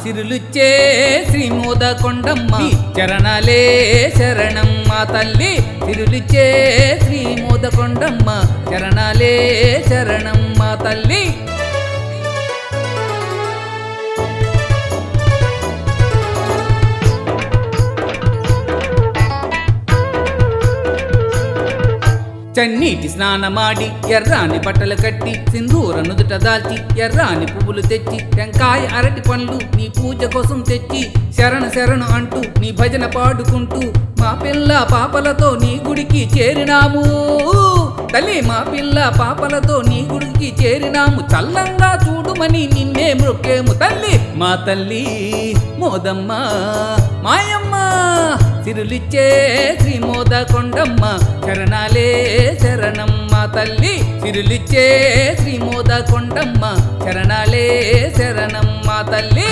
సిరులుచ్చే శ్రీ మోదకొండమ్మ నీ చరణాలే శరణం మా తల్లి సిరులుచ్చే శ్రీ మోదకొండమ్మ చరణాలే శరణం మా తల్లి చన్నీటి స్నానమాడి ఎర్రాని బట్టలు కట్టి సింధూర నుదుట దాల్చి ఎర్రాని పువ్వులు తెచ్చి టెంకాయ అరటి పండ్లు నీ పూజ కోసం తెచ్చి శరణు శరణు అంటూ నీ భజన పాడుకుంటూ మా పిల్ల పాపలతో నీ గుడికి చేరినాము తల్లి మా పిల్ల పాపలతో నీ గుడికి చేరినాము చల్లంగా చూడుమని నిన్నే మృక్కేము తల్లి మా తల్లి మోదమ్మ మాయమ్మ సిరులిచ్చే శ్రీ మోద కొండమ్మ చరణాలే శరణమ్మ తల్లి సిరులిచ్చే శ్రీ మోద కొండమ్మ చరణాలే శరణమ్మ తల్లి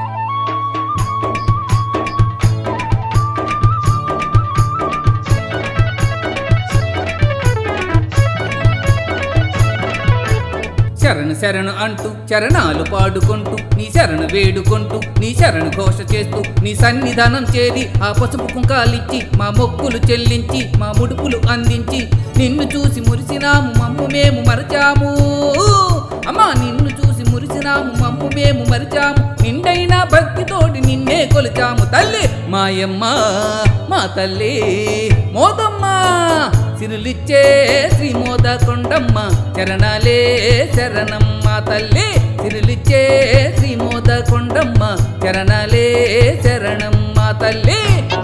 శరణు శరణు అంటూ చరణాలు పాడుకుంటూ నీ శరణు వేడుకుంటూ నీ శరణు ఘోష చేస్తూ నీ సన్నిధానం చేరి ఆ పసుపు కుంకాలిచ్చి మా మొక్కులు చెల్లించి మా ముడుపులు అందించి నిన్ను చూసి మురిసినాము మమ్ము మేము మరచాము అమ్మా నిన్ను చూసి మురిసినాము మమ్ము మేము మరిచాము నిండైన భక్తితోటి నిన్నే కొలిచాము తల్లి మాయమ్మ మా తల్లి మోదమ్మ సిరులిచ్చే శ్రీ మోద కొండమ్మ చరణాలే శరణమ్మ తల్లి సిరులిచ్చే శ్రీ మోద కొండమ్మ చరణాలే శరణమ్మ తల్లి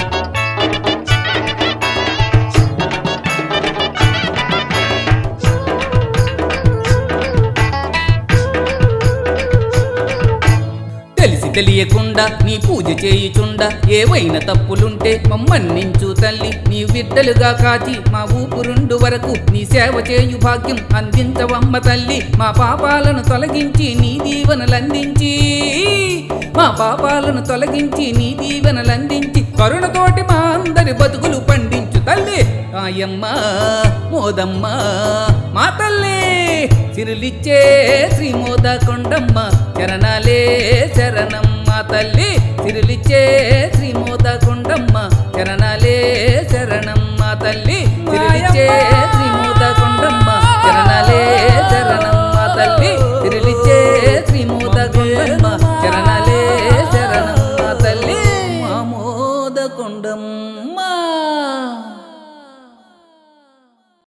తెలిసి తెలియకుండా నీ పూజ చేయుచుండా ఏవైనా తప్పులుంటే మమ్మన్నించు తల్లి నీ విడ్డలుగా కాచి మా ఊపురుండు వరకు నీ సేవ చేయు భాగ్యం అందించవమ్మ తల్లి మా పాపాలను తొలగించి నీ దీవెనలందించి మా పాపాలను తొలగించి నీ దీవెనలందించి కరుణతోటి మా అందరి బతుకులు పండించు తల్లి ఆయమ్మ మోదమ్మ మా తల్లి సిరులిచ్చే శ్రీ మోద కొండమ్మ చరణాలే శరణమ్మ తల్లి సిరులిచ్చే శ్రీ మోద కొండమ్మ చరణాలే శరణమ్మ తల్లి సిరులిచ్చే శ్రీ మోద కొండమ్మ చరణాలే శరణమ్మ తల్లి సిరులిచ్చే శ్రీ మోద కొండమ్మ చరణాలే శరణమ్మ తల్లి మా మోద కొండమ్మ